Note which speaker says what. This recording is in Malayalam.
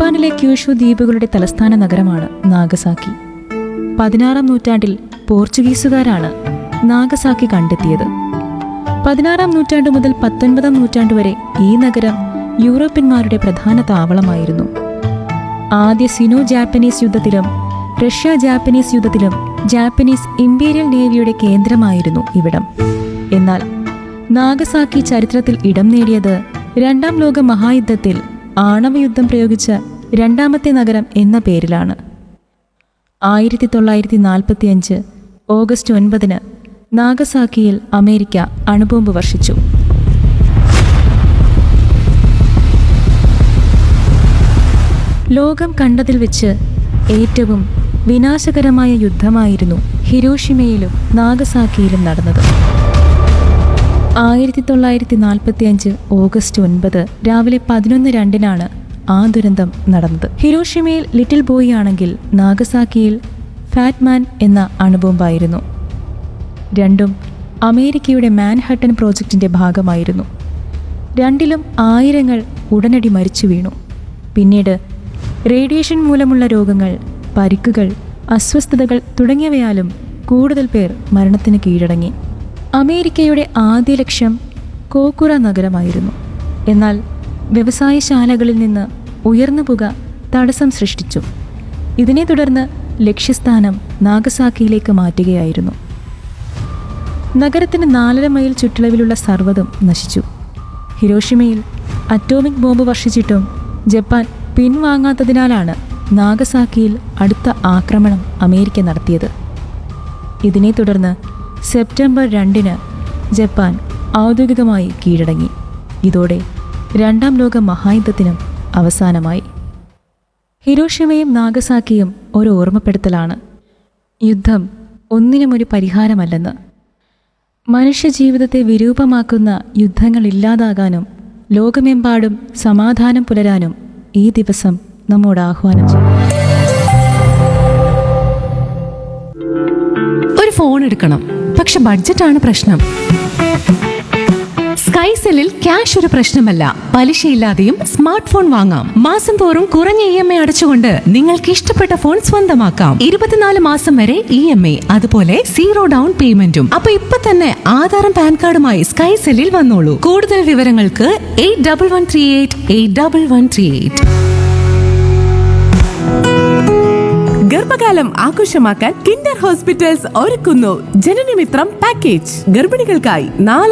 Speaker 1: ജപ്പാനിലെ ക്യൂഷു ദ്വീപുകളുടെ തലസ്ഥാന നഗരമാണ് നാഗസാക്കി പതിനാറാം നൂറ്റാണ്ടിൽ പോർച്ചുഗീസുകാരാണ് നാഗസാക്കി കണ്ടെത്തിയത് പതിനാറാം നൂറ്റാണ്ട് മുതൽ പത്തൊൻപതാം നൂറ്റാണ്ട് വരെ ഈ നഗരം യൂറോപ്യന്മാരുടെ പ്രധാന താവളമായിരുന്നു ആദ്യ സിനോ ജാപ്പനീസ് യുദ്ധത്തിലും റഷ്യ ജാപ്പനീസ് യുദ്ധത്തിലും ജാപ്പനീസ് ഇമ്പീരിയൽ നേവിയുടെ കേന്ദ്രമായിരുന്നു ഇവിടം എന്നാൽ നാഗസാക്കി ചരിത്രത്തിൽ ഇടം നേടിയത് രണ്ടാം ലോക മഹായുദ്ധത്തിൽ ആണവയുദ്ധം പ്രയോഗിച്ച രണ്ടാമത്തെ നഗരം എന്ന പേരിലാണ് ആയിരത്തി തൊള്ളായിരത്തി നാൽപ്പത്തിയഞ്ച് ഓഗസ്റ്റ് ഒൻപതിന് നാഗസാക്കിയിൽ അമേരിക്ക അണുബോംബ് വർഷിച്ചു ലോകം കണ്ടതിൽ വെച്ച് ഏറ്റവും വിനാശകരമായ യുദ്ധമായിരുന്നു ഹിരോഷിമയിലും നാഗസാക്കിയിലും നടന്നത് ആയിരത്തി തൊള്ളായിരത്തി നാൽപ്പത്തി അഞ്ച് ഓഗസ്റ്റ് ഒൻപത് രാവിലെ പതിനൊന്ന് രണ്ടിനാണ് ആ ദുരന്തം നടന്നത് ഹിരോഷിമയിൽ ലിറ്റിൽ ബോയ് ആണെങ്കിൽ നാഗസാക്കിയിൽ ഫാറ്റ്മാൻ എന്ന അണുബോംബായിരുന്നു രണ്ടും അമേരിക്കയുടെ മാൻഹട്ടൻ പ്രോജക്റ്റിന്റെ ഭാഗമായിരുന്നു രണ്ടിലും ആയിരങ്ങൾ ഉടനടി മരിച്ചു വീണു പിന്നീട് റേഡിയേഷൻ മൂലമുള്ള രോഗങ്ങൾ പരിക്കുകൾ അസ്വസ്ഥതകൾ തുടങ്ങിയവയാലും കൂടുതൽ പേർ മരണത്തിന് കീഴടങ്ങി അമേരിക്കയുടെ ആദ്യ ലക്ഷ്യം കോക്കുറ നഗരമായിരുന്നു എന്നാൽ വ്യവസായശാലകളിൽ നിന്ന് ഉയർന്ന പുക തടസ്സം സൃഷ്ടിച്ചു ഇതിനെ തുടർന്ന് ലക്ഷ്യസ്ഥാനം നാഗസാക്കിയിലേക്ക് മാറ്റുകയായിരുന്നു നഗരത്തിന് നാലര മൈൽ ചുറ്റളവിലുള്ള സർവ്വതും നശിച്ചു ഹിരോഷിമയിൽ അറ്റോമിക് ബോംബ് വർഷിച്ചിട്ടും ജപ്പാൻ പിൻവാങ്ങാത്തതിനാലാണ് നാഗസാക്കിയിൽ അടുത്ത ആക്രമണം അമേരിക്ക നടത്തിയത് ഇതിനെ തുടർന്ന് സെപ്റ്റംബർ രണ്ടിന് ജപ്പാൻ ഔദ്യോഗികമായി കീഴടങ്ങി ഇതോടെ രണ്ടാം ലോക മഹായുദ്ധത്തിനും അവസാനമായി ഹിരോഷിമയും നാഗസാക്കിയും ഒരു ഓർമ്മപ്പെടുത്തലാണ് യുദ്ധം ഒന്നിനും ഒരു പരിഹാരമല്ലെന്ന് മനുഷ്യജീവിതത്തെ വിരൂപമാക്കുന്ന യുദ്ധങ്ങൾ ഇല്ലാതാകാനും ലോകമെമ്പാടും സമാധാനം പുലരാനും ഈ ദിവസം നമ്മോട് ആഹ്വാനം ചെയ്യും
Speaker 2: ഒരു ഫോൺ എടുക്കണം പക്ഷെ ബഡ്ജറ്റാണ് പ്രശ്നം സ്കൈസെല്ലിൽ ക്യാഷ് ഒരു പ്രശ്നമല്ല പലിശയില്ലാതെയും സ്മാർട്ട് ഫോൺ വാങ്ങാം മാസം തോറും കുറഞ്ഞ ഇ എം ഐ അടച്ചുകൊണ്ട് നിങ്ങൾക്ക് ഇഷ്ടപ്പെട്ട ഫോൺ സ്വന്തമാക്കാം ഇരുപത്തിനാല് മാസം വരെ ഇ എം ഐ അതുപോലെ സീറോ ഡൗൺ പേയ്മെന്റും അപ്പൊ ഇപ്പൊ തന്നെ ആധാറും പാൻ കാർഡുമായി സ്കൈസെല്ലിൽ വന്നോളൂ കൂടുതൽ വിവരങ്ങൾക്ക് eight double one three eight eight double one three eight
Speaker 3: ഗർഭകാലം ആഘോഷമാക്കാൻ കിൻഡർ ഹോസ്പിറ്റൽസ് ഒരുക്കുന്നു ജനനമിത്രം പാക്കേജ് ഗർഭിണികൾക്കായി നാല്